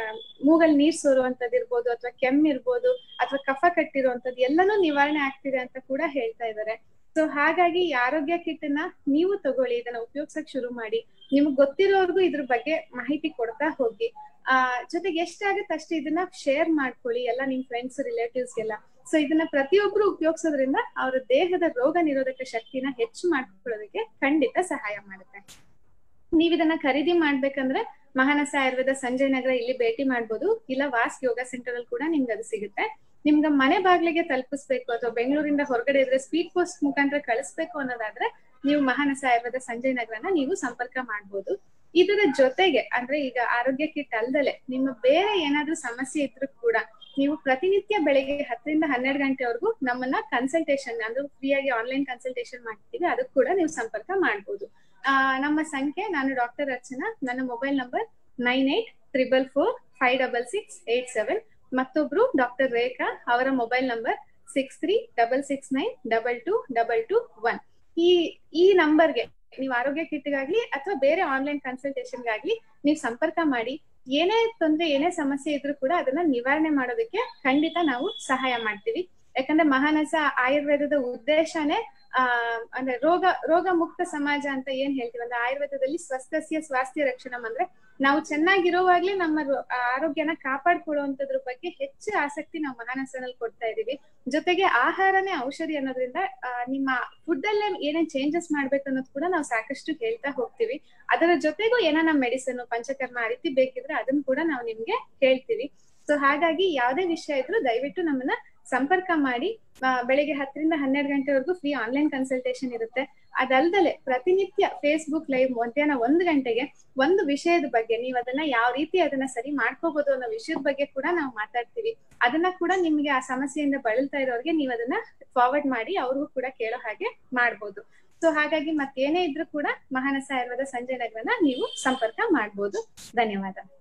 ಮೂಗಲ್ ನೀರ್ ಸೋರುವಂತದ್ದು ಇರ್ಬೋದು ಅಥವಾ ಕೆಮ್ಮ ಇರ್ಬೋದು ಅಥವಾ ಕಫ ಕಟ್ಟಿರುವಂತದ್ದು ಎಲ್ಲಾನು ನಿವಾರಣೆ ಆಗ್ತಿದೆ ಅಂತ ಕೂಡ ಹೇಳ್ತಾ ಇದ್ದಾರೆ ಸೊ ಹಾಗಾಗಿ ಈ ಆರೋಗ್ಯ ಕಿಟ್ ನ ನೀವು ತಗೊಳ್ಳಿ ಇದನ್ನ ಉಪಯೋಗಿಸಕ್ ಶುರು ಮಾಡಿ ನಿಮ್ಗೆ ಗೊತ್ತಿರೋರ್ಗು ಇದ್ರ ಬಗ್ಗೆ ಮಾಹಿತಿ ಕೊಡ್ತಾ ಹೋಗಿ ಆ ಜೊತೆಗೆ ಎಷ್ಟಾಗುತ್ತೆ ಅಷ್ಟು ಇದನ್ನ ಶೇರ್ ಮಾಡ್ಕೊಳ್ಳಿ ಎಲ್ಲ ನಿಮ್ ಫ್ರೆಂಡ್ಸ್ ರಿಲೇಟಿವ್ಸ್ ಎಲ್ಲ ಸೊ ಇದನ್ನ ಪ್ರತಿಯೊಬ್ರು ಉಪಯೋಗಿಸೋದ್ರಿಂದ ಅವರ ದೇಹದ ರೋಗ ನಿರೋಧಕ ಶಕ್ತಿನ ಹೆಚ್ಚು ಮಾಡ್ಕೊಳ್ಳೋದಕ್ಕೆ ಖಂಡಿತ ಸಹಾಯ ಮಾಡುತ್ತೆ ನೀವ್ ಇದನ್ನ ಖರೀದಿ ಮಾಡ್ಬೇಕಂದ್ರೆ ಮಹಾನಸ ಆಯುರ್ವೇದ ಸಂಜಯ್ ನಗರ ಇಲ್ಲಿ ಭೇಟಿ ಮಾಡ್ಬೋದು ಇಲ್ಲ ವಾಸ್ ಯೋಗ ಸೆಂಟರ್ ಅಲ್ಲಿ ಕೂಡ ನಿಮ್ಗೆ ಅದು ಸಿಗುತ್ತೆ ನಿಮ್ಗೆ ಮನೆ ಬಾಗ್ಲಿಗೆ ತಲುಪಿಸ್ಬೇಕು ಅಥವಾ ಬೆಂಗಳೂರಿಂದ ಹೊರಗಡೆ ಇದ್ರೆ ಸ್ಪೀಡ್ ಪೋಸ್ಟ್ ಮುಖಾಂತರ ಕಳಿಸ್ಬೇಕು ಅನ್ನೋದಾದ್ರೆ ನೀವು ಮಹಾನಸ ಆಯುರ್ವೇದ ಸಂಜಯ್ ನಗರನ ನೀವು ಸಂಪರ್ಕ ಮಾಡ್ಬೋದು ಇದರ ಜೊತೆಗೆ ಅಂದ್ರೆ ಈಗ ಆರೋಗ್ಯ ಕಿಟ್ ಅಲ್ದಲೆ ನಿಮ್ಮ ಬೇರೆ ಏನಾದ್ರೂ ಸಮಸ್ಯೆ ಇದ್ರೂ ಕೂಡ ನೀವು ಪ್ರತಿನಿತ್ಯ ಬೆಳಿಗ್ಗೆ ಹತ್ತರಿಂದ ಹನ್ನೆರಡು ಗಂಟೆವರೆಗೂ ನಮ್ಮನ್ನ ಕನ್ಸಲ್ಟೇಷನ್ ಅಂದ್ರೆ ಫ್ರೀಯಾಗಿ ಆನ್ಲೈನ್ ಕನ್ಸಲ್ಟೇಷನ್ ಮಾಡ್ತೀವಿ ಅದಕ್ಕೆ ಕೂಡ ನೀವು ಸಂಪರ್ಕ ಮಾಡ್ಬೋದು ಆ ನಮ್ಮ ಸಂಖ್ಯೆ ನಾನು ಡಾಕ್ಟರ್ ಅರ್ಚನಾ ನನ್ನ mobile number nine eight triple four five double six eight seven ಮತ್ತೊಬ್ರು ಡಾಕ್ಟರ್ ರೇಖಾ ಅವರ mobile number six three double six nine double two double two one ಈ ಈ ನಂಬರ್ಗೆ ನೀವು ಆರೋಗ್ಯ ಕಿಟ್ಗಾಗ್ಲಿ ಅಥವಾ ಬೇರೆ ಆನ್ಲೈನ್ ಕನ್ಸಲ್ಟೇಷನ್ಗಾಗ್ಲಿ ನೀವು ಸಂಪರ್ಕ ಮಾಡಿ ಏನೇ ತೊಂದ್ರೆ ಏನೇ ಸಮಸ್ಯೆ ಇದ್ರೂ ಕೂಡ ಅದನ್ನ ನಿವಾರಣೆ ಮಾಡೋದಕ್ಕೆ ಖಂಡಿತ ನಾವು ಸಹಾಯ ಮಾಡ್ತೀವಿ ಯಾಕಂದ್ರೆ ಮಹಾನಸ ಆಯುರ್ವೇದದ ಉದ್ದೇಶನೇ ಆ ಅಂದ್ರೆ ರೋಗ ರೋಗ ಮುಕ್ತ ಸಮಾಜ ಅಂತ ಏನ್ ಹೇಳ್ತೀವಿ ಅಂದ್ರೆ ಆಯುರ್ವೇದದಲ್ಲಿ ಸ್ವಸ್ಥಸ್ಯ ಸ್ವಾಸ್ಥ್ಯ ರಕ್ಷಣಂ ಅಂದ್ರೆ ನಾವು ಚೆನ್ನಾಗಿರುವಾಗ್ಲೇ ನಮ್ಮ ಆರೋಗ್ಯನ ಕಾಪಾಡ್ಕೊಳ್ಳುವಂತದ್ರ ಬಗ್ಗೆ ಹೆಚ್ಚು ಆಸಕ್ತಿ ನಾವು ಮಹಾನಸನಲ್ಲಿ ಕೊಡ್ತಾ ಇದೀವಿ ಜೊತೆಗೆ ಆಹಾರನೇ ಔಷಧಿ ಅನ್ನೋದ್ರಿಂದ ನಿಮ್ಮ ಫುಡ್ ಅಲ್ಲೇ ಏನೇನ್ ಚೇಂಜಸ್ ಮಾಡ್ಬೇಕು ಅನ್ನೋದು ಕೂಡ ನಾವು ಸಾಕಷ್ಟು ಹೇಳ್ತಾ ಹೋಗ್ತೀವಿ ಅದರ ಜೊತೆಗೂ ಏನಾನ ಮೆಡಿಸಿನ್ ಪಂಚಕರ್ಮ ಆ ರೀತಿ ಬೇಕಿದ್ರೆ ಅದನ್ನ ಕೂಡ ನಾವು ನಿಮ್ಗೆ ಹೇಳ್ತೀವಿ ಸೊ ಹಾಗಾಗಿ ಯಾವ್ದೇ ವಿಷಯ ಇದ್ರೂ ದಯವಿಟ್ಟು ನಮ್ಮನ್ನ ಸಂಪರ್ಕ ಮಾಡಿ ಬೆಳಿಗ್ಗೆ ಹತ್ತರಿಂದ ಹನ್ನೆರಡು ಗಂಟೆವರೆಗೂ ಫ್ರೀ ಆನ್ಲೈನ್ ಕನ್ಸಲ್ಟೇಷನ್ ಇರುತ್ತೆ ಅದಲ್ದಲೆ ಪ್ರತಿನಿತ್ಯ ಫೇಸ್ಬುಕ್ ಲೈವ್ ಮಧ್ಯಾಹ್ನ ಒಂದು ಗಂಟೆಗೆ ಒಂದು ವಿಷಯದ ಬಗ್ಗೆ ನೀವು ಅದನ್ನ ಯಾವ ರೀತಿ ಅದನ್ನ ಸರಿ ಮಾಡ್ಕೋಬಹುದು ಅನ್ನೋ ವಿಷಯದ ಬಗ್ಗೆ ಕೂಡ ನಾವು ಮಾತಾಡ್ತೀವಿ ಅದನ್ನ ಕೂಡ ನಿಮ್ಗೆ ಆ ಸಮಸ್ಯೆಯಿಂದ ಬಳಲ್ತಾ ಇರೋರಿಗೆ ನೀವು ಅದನ್ನ ಫಾರ್ವರ್ಡ್ ಮಾಡಿ ಅವ್ರಿಗೂ ಕೂಡ ಕೇಳೋ ಹಾಗೆ ಮಾಡ್ಬೋದು ಸೊ ಹಾಗಾಗಿ ಮತ್ತೇನೇ ಇದ್ರೂ ಕೂಡ ಮಹಾನಸ ಆಯುರ್ವೇದ ಸಂಜಯ್ ನಗರನ ನೀವು ಸಂಪರ್ಕ ಮಾಡ್ಬೋದು ಧನ್ಯವಾದ